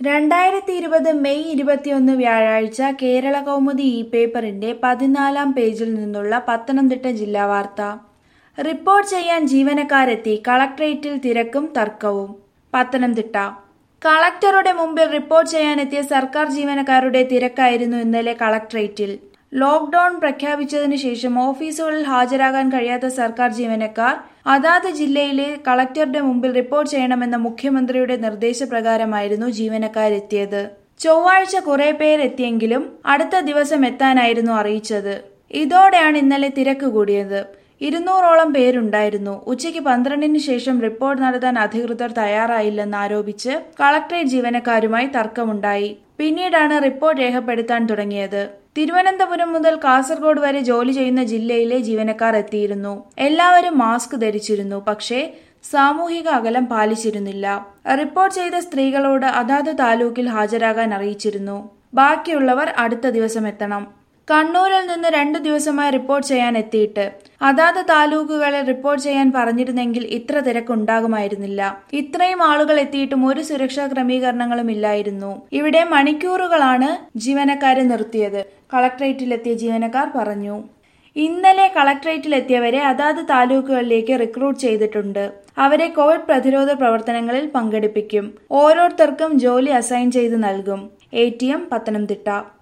രണ്ടായിരത്തി ഇരുപത് മെയ് ഇരുപത്തിയൊന്ന് വ്യാഴാഴ്ച കേരള കൗമുദി ഇ പേപ്പറിന്റെ പതിനാലാം പേജിൽ നിന്നുള്ള പത്തനംതിട്ട ജില്ലാ വാർത്ത റിപ്പോർട്ട് ചെയ്യാൻ ജീവനക്കാരെത്തി കളക്ട്രേറ്റിൽ തിരക്കും തർക്കവും പത്തനംതിട്ട കളക്ടറുടെ മുമ്പിൽ റിപ്പോർട്ട് ചെയ്യാനെത്തിയ സർക്കാർ ജീവനക്കാരുടെ തിരക്കായിരുന്നു ഇന്നലെ കളക്ട്രേറ്റിൽ ലോക്ഡൌൺ പ്രഖ്യാപിച്ചതിനു ശേഷം ഓഫീസുകളിൽ ഹാജരാകാൻ കഴിയാത്ത സർക്കാർ ജീവനക്കാർ അതാത് ജില്ലയിലെ കളക്ടറുടെ മുമ്പിൽ റിപ്പോർട്ട് ചെയ്യണമെന്ന മുഖ്യമന്ത്രിയുടെ നിർദ്ദേശപ്രകാരമായിരുന്നു ജീവനക്കാരെത്തിയത് ചൊവ്വാഴ്ച കുറെ പേരെത്തിയെങ്കിലും അടുത്ത ദിവസം എത്താനായിരുന്നു അറിയിച്ചത് ഇതോടെയാണ് ഇന്നലെ തിരക്ക് കൂടിയത് ഇരുന്നൂറോളം പേരുണ്ടായിരുന്നു ഉച്ചയ്ക്ക് പന്ത്രണ്ടിന് ശേഷം റിപ്പോർട്ട് നടത്താൻ അധികൃതർ തയ്യാറായില്ലെന്ന് ആരോപിച്ച് കളക്ടറേറ്റ് ജീവനക്കാരുമായി തർക്കമുണ്ടായി പിന്നീടാണ് റിപ്പോർട്ട് രേഖപ്പെടുത്താൻ തുടങ്ങിയത് തിരുവനന്തപുരം മുതൽ കാസർഗോഡ് വരെ ജോലി ചെയ്യുന്ന ജില്ലയിലെ ജീവനക്കാർ എത്തിയിരുന്നു എല്ലാവരും മാസ്ക് ധരിച്ചിരുന്നു പക്ഷേ സാമൂഹിക അകലം പാലിച്ചിരുന്നില്ല റിപ്പോർട്ട് ചെയ്ത സ്ത്രീകളോട് അതാത് താലൂക്കിൽ ഹാജരാകാൻ അറിയിച്ചിരുന്നു ബാക്കിയുള്ളവർ അടുത്ത ദിവസം എത്തണം കണ്ണൂരിൽ നിന്ന് രണ്ടു ദിവസമായി റിപ്പോർട്ട് ചെയ്യാൻ എത്തിയിട്ട് അതാത് താലൂക്കുകളെ റിപ്പോർട്ട് ചെയ്യാൻ പറഞ്ഞിരുന്നെങ്കിൽ ഇത്ര തിരക്കുണ്ടാകുമായിരുന്നില്ല ഇത്രയും ആളുകൾ എത്തിയിട്ടും ഒരു സുരക്ഷാ ക്രമീകരണങ്ങളും ഇല്ലായിരുന്നു ഇവിടെ മണിക്കൂറുകളാണ് ജീവനക്കാരെ നിർത്തിയത് കളക്ട്രേറ്റിലെത്തിയ ജീവനക്കാർ പറഞ്ഞു ഇന്നലെ കളക്ട്രേറ്റിലെത്തിയവരെ അതാത് താലൂക്കുകളിലേക്ക് റിക്രൂട്ട് ചെയ്തിട്ടുണ്ട് അവരെ കോവിഡ് പ്രതിരോധ പ്രവർത്തനങ്ങളിൽ പങ്കെടുപ്പിക്കും ഓരോരുത്തർക്കും ജോലി അസൈൻ ചെയ്ത് നൽകും എ ടി എം പത്തനംതിട്ട